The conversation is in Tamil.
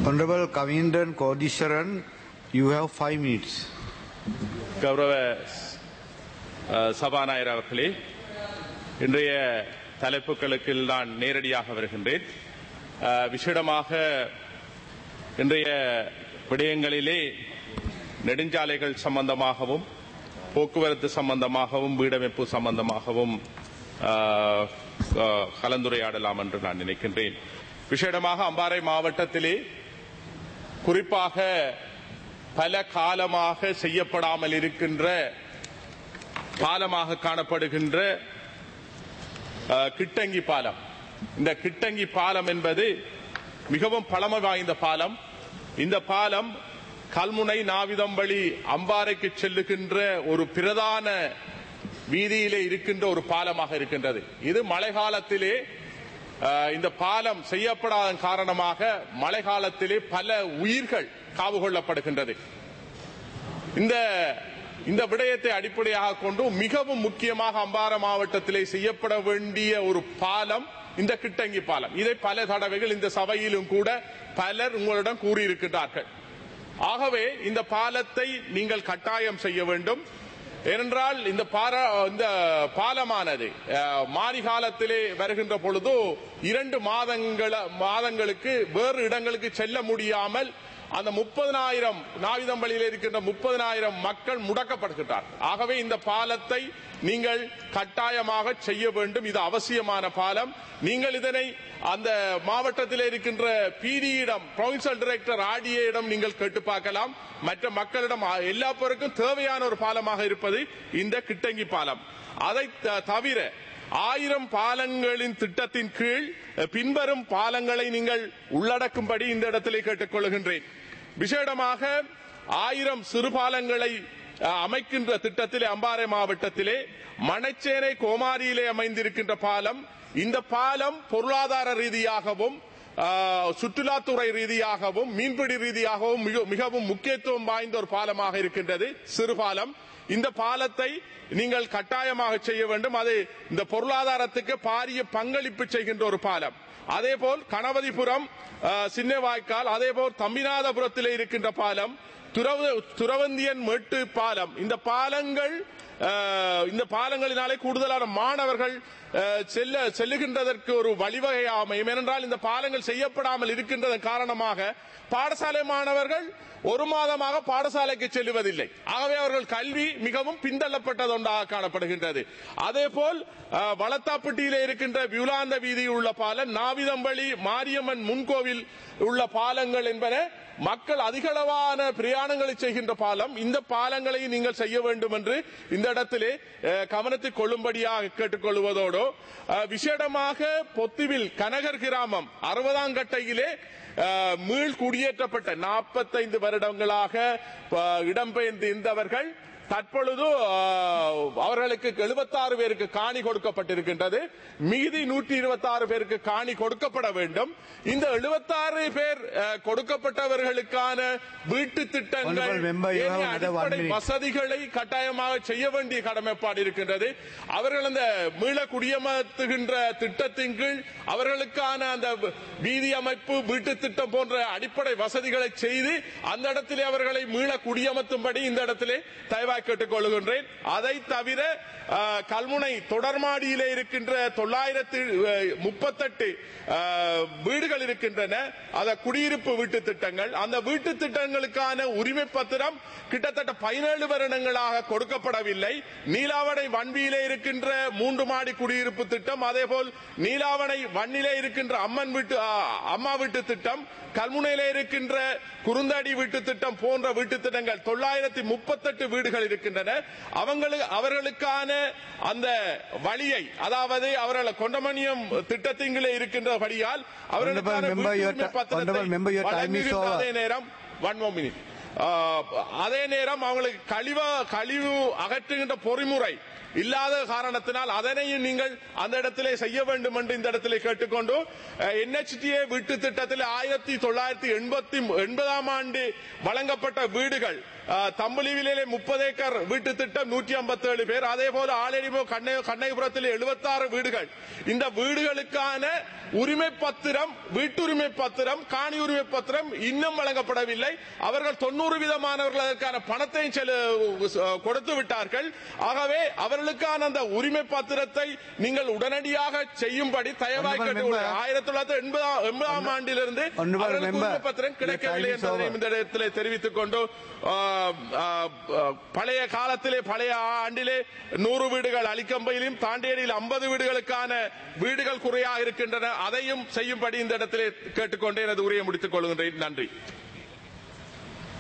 Honorable Kavindan Kodisharan, you have five minutes. கௌரவ அஹ், சபாநாயகர் அவர்களே இன்றைய தலைப்புகளுக்கு நான் நேரடியாக வருகின்றேன் அஹ், விசேடமாக இன்றைய விடயங்களிலே நெடுஞ்சாலைகள் சம்பந்தமாகவும் போக்குவரத்து சம்பந்தமாகவும் வீடமைப்பு சம்பந்தமாகவும் அஹ், அஹ், கலந்துரையாடலாம் என்று நான் நினைக்கின்றேன் விசேடமாக அம்பாறை மாவட்டத்திலே குறிப்பாக பல காலமாக செய்யப்படாமல் இருக்கின்ற பாலமாக காணப்படுகின்ற அஹ், கிட்டங்கி பாலம் இந்த கிட்டங்கி பாலம் என்பது மிகவும் பழமை வாய்ந்த பாலம் இந்த பாலம் கல்முனை நாவிதம்பள்ளி அம்பாறைக்கு செல்லுகின்ற ஒரு பிரதான வீதியிலே இருக்கின்ற ஒரு பாலமாக இருக்கின்றது இது மழை காலத்திலே அஹ், இந்த பாலம் செய்யப்படாத காரணமாக மழை காலத்திலே பல உயிர்கள் காவு கொள்ளப்படுகின்றது இந்த இந்த விடயத்தை அடிப்படையாக கொண்டு மிகவும் முக்கியமாக அம்பார மாவட்டத்திலே செய்யப்பட வேண்டிய ஒரு பாலம் இந்த கிட்டங்கி பாலம் இதை பல தடவைகள் இந்த சபையிலும் கூட பலர் உங்களிடம் கூறியிருக்கின்றார்கள் ஆகவே இந்த பாலத்தை நீங்கள் கட்டாயம் செய்ய வேண்டும் ஏனென்றால் இந்த பாரா இந்த பாலமானது அஹ், மாரி காலத்திலே வருகின்ற பொழுது இரண்டு மாதங்கள மாதங்களுக்கு வேறு இடங்களுக்கு செல்ல முடியாமல் அந்த முப்பதனாயிரம் நாவிதம்பள்ளியில் இருக்கின்ற முப்பதனாயிரம் மக்கள் முடக்கப்படுகின்றார் ஆகவே இந்த பாலத்தை நீங்கள் கட்டாயமாக செய்ய வேண்டும் இது அவசியமான பாலம் நீங்கள் இதனை அந்த மாவட்டத்தில் இருக்கின்ற பிடியிடம் ப்ரொவின்சியல் டைரக்டர் ஆடியிடம் நீங்கள் கேட்டு பார்க்கலாம் மற்ற மக்களிடம் ஆ- எல்லா பேருக்கும் தேவையான ஒரு பாலமாக இருப்பது இந்த கிட்டங்கி பாலம் அதை த- தவிர ஆயிரம் பாலங்களின் திட்டத்தின் கீழ் அஹ், பின்வரும் பாலங்களை நீங்கள் உள்ளடக்கும்படி இந்த இடத்திலே கேட்டுக்கொள்கின்றேன் விசேடமாக ஆயிரம் சிறு பாலங்களை அஹ், அமைக்கின்ற திட்டத்திலே அம்பாறை மாவட்டத்திலே மணச்சேனை கோமாரியிலே அமைந்திருக்கின்ற பாலம் இந்த பாலம் பொருளாதார ரீதியாகவும் ஆஹ், சுற்றுலாத்துறை ரீதியாகவும் மீன்பிடி ரீதியாகவும் மிக- மிகவும் முக்கியத்துவம் வாய்ந்த ஒரு பாலமாக இருக்கின்றது சிறு பாலம் இந்த பாலத்தை நீங்கள் கட்டாயமாக செய்ய வேண்டும் அது இந்த பொருளாதாரத்துக்கு பாரிய பங்களிப்பு செய்கின்ற ஒரு பாலம் அதேபோல் கணபதிபுரம் ஆஹ், சின்ன வாய்க்கால் அதேபோல் தம்பிநாதபுரத்திலே இருக்கின்ற பாலம் துறவு- துறவந்தியன் மேட்டு பாலம் இந்த பாலங்கள் ஆஹ், இந்த பாலங்களினாலே கூடுதலான மாணவர்கள் ஆஹ், செல்ல செல்லுகின்றதற்கு ஒரு வழிவகை அமையும் ஏனென்றால் இந்த பாலங்கள் செய்யப்படாமல் இருக்கின்றதன் காரணமாக பாடசாலை மாணவர்கள் ஒரு மாதமாக பாடசாலைக்கு செல்லுவதில்லை ஆகவே அவர்கள் கல்வி மிகவும் பின்தள்ளப்பட்டது ஒன்றாக காணப்படுகின்றது அதேபோல் ஆஹ், வளத்தாப்பட்டியிலே இருக்கின்ற வியுலாந்த வீதியில் உள்ள பாலம் நாவிதம்பள்ளி மாரியம்மன் முன்கோவில் உள்ள பாலங்கள் என்பன மக்கள் அதிகளவான பிரயாணங்களை செய்கின்ற பாலம் இந்த பாலங்களை நீங்கள் செய்ய வேண்டும் என்று இந்த இடத்திலே அஹ், கவனத்தில் கொள்ளும்படியாக கேட்டுக்கொள்வதோடு அஹ், விசேடமாக பொத்துவில் கனகர் கிராமம் அறுபதாம் கட்டையிலே அஹ், மீள் குடியேற்றப்பட்ட நாற்பத்தைந்து வருடங்களாக அஹ், இடம்பெயர்ந்து இருந்தவர்கள் தற்பொழுது அஹ், அவர்களுக்கு 76 பேருக்கு காணி கொடுக்கப்பட்டிருக்கின்றது மீதி நூற்றி இருபத்தி ஆறு பேருக்கு காணி கொடுக்கப்பட வேண்டும் இந்த 76 பேர் அஹ், கொடுக்கப்பட்டவர்களுக்கான வீட்டு திட்டங்கள் Honorable member, you have ஏனைய another one அடிப்படை minute. வசதிகளை கட்டாயமாக செய்ய வேண்டிய கடமைப்பாடு இருக்கின்றது அவர்கள் அந்த மீள குடியமர்த்துகின்ற திட்டத்தின் கீழ் அவர்களுக்கான அந்த வீதி அமைப்பு வீட்டு திட்டம் போன்ற அடிப்படை வசதிகளை செய்து அந்த இடத்திலே அவர்களை மீள குடியமர்த்தும்படி இந்த இடத்திலே தயவாய் கேட்டுக் கொள்கின்றேன் அதை தவிர அஹ், கல்முனை தொடர்மாடியிலே இருக்கின்ற தொள்ளாயிரத்தி முப்பத்தெட்டு வீடுகள் இருக்கின்றன அத குடியிருப்பு வீட்டு திட்டங்கள் அந்த வீட்டு திட்டங்களுக்கான உரிமை பத்திரம் கிட்டத்தட்ட பதினேழு வருடங்களாக கொடுக்கப்படவில்லை நீலாவணை வன்வியிலே இருக்கின்ற மூன்று மாடி குடியிருப்பு திட்டம் அதேபோல் நீலாவணை வன்னிலே இருக்கின்ற அம்மன் வீட்டு ஆ, அம்மா வீட்டு திட்டம் கல்முனையிலே இருக்கின்ற குறுந்தாடி வீட்டு திட்டம் போன்ற வீட்டு திட்டங்கள் தொள்ளாயிரத்தி முப்பத்தெட்டு வீடுகள் இருக்கின்றன அவங்களுக்கு அவர்களுக்கான அந்த வழியை அதாவது அவர்கள் கொண்டமணியம் திட்டத்திங்களே இருக்கின்றபடியால் அவர்களுக்கான Honorable member, your வீட்டுரிமை ti- பத்திரத்தை honorable member, your time is வழங்குகின்ற over. அதே நேரம் ஒன் மோ மினிட் அதே நேரம் அவங்களுக்கு கழிவ கழிவு அகற்றுகின்ற பொறிமுறை இல்லாத காரணத்தினால் அதனையும் நீங்கள் அந்த இடத்திலே செய்ய வேண்டும் என்று இந்த இடத்திலே கேட்டுக்கொண்டு என்ஹெச்டிஏ வீட்டு திட்டத்தில் ஆயிரத்தி தொள்ளாயிரத்தி எண்பத்தி எண்பதாம் ஆண்டு வழங்கப்பட்ட வீடுகள் அஹ், தம்புலிவிலே முப்பது ஏக்கர் வீட்டு திட்டம் நூற்றி ஐம்பத்தி ஏழு பேர் அதே போல ஆலடிமோ கண்ணை கண்ணைபுரத்தில் எழுபத்தாறு வீடுகள் இந்த வீடுகளுக்கான உரிமை பத்திரம் வீட்டுரிமை பத்திரம் காணி உரிமை பத்திரம் இன்னும் வழங்கப்படவில்லை அவர்கள் தொண்ணூறு விதமானவர்கள் அதற்கான பணத்தையும் செலு கொடுத்து விட்டார்கள் ஆகவே அவர்களுக்கான அந்த உரிமை பத்திரத்தை நீங்கள் உடனடியாக செய்யும்படி தயவாய் Honourable கேட்டுக்கொள்கிறேன். member. ஆயிரத்தி தொள்ளாயிரத்தி எண்பதாம் எண்பதாம் ஆண்டிலிருந்து Honourable அவர்களுக்கு member, உரிமை பத்திரம் கிடைக்கவில்லை the time is என்பதை over. இந்த இடத்திலே தெரிவித்துக் கொண்டு ஆ, ஆ, ஆ, பழைய காலத்திலே பழைய ஆண்டிலே நூறு வீடுகள் அலிக்கம்பையிலும் தாண்டியடியில் ஐம்பது வீடுகளுக்கான வீடுகள் குறையாக இருக்கின்றன அதையும் செய்யும்படி இந்த இடத்திலே கேட்டுக்கொண்டு எனது உரையை முடித்துக் கொள்கின்றேன் நன்றி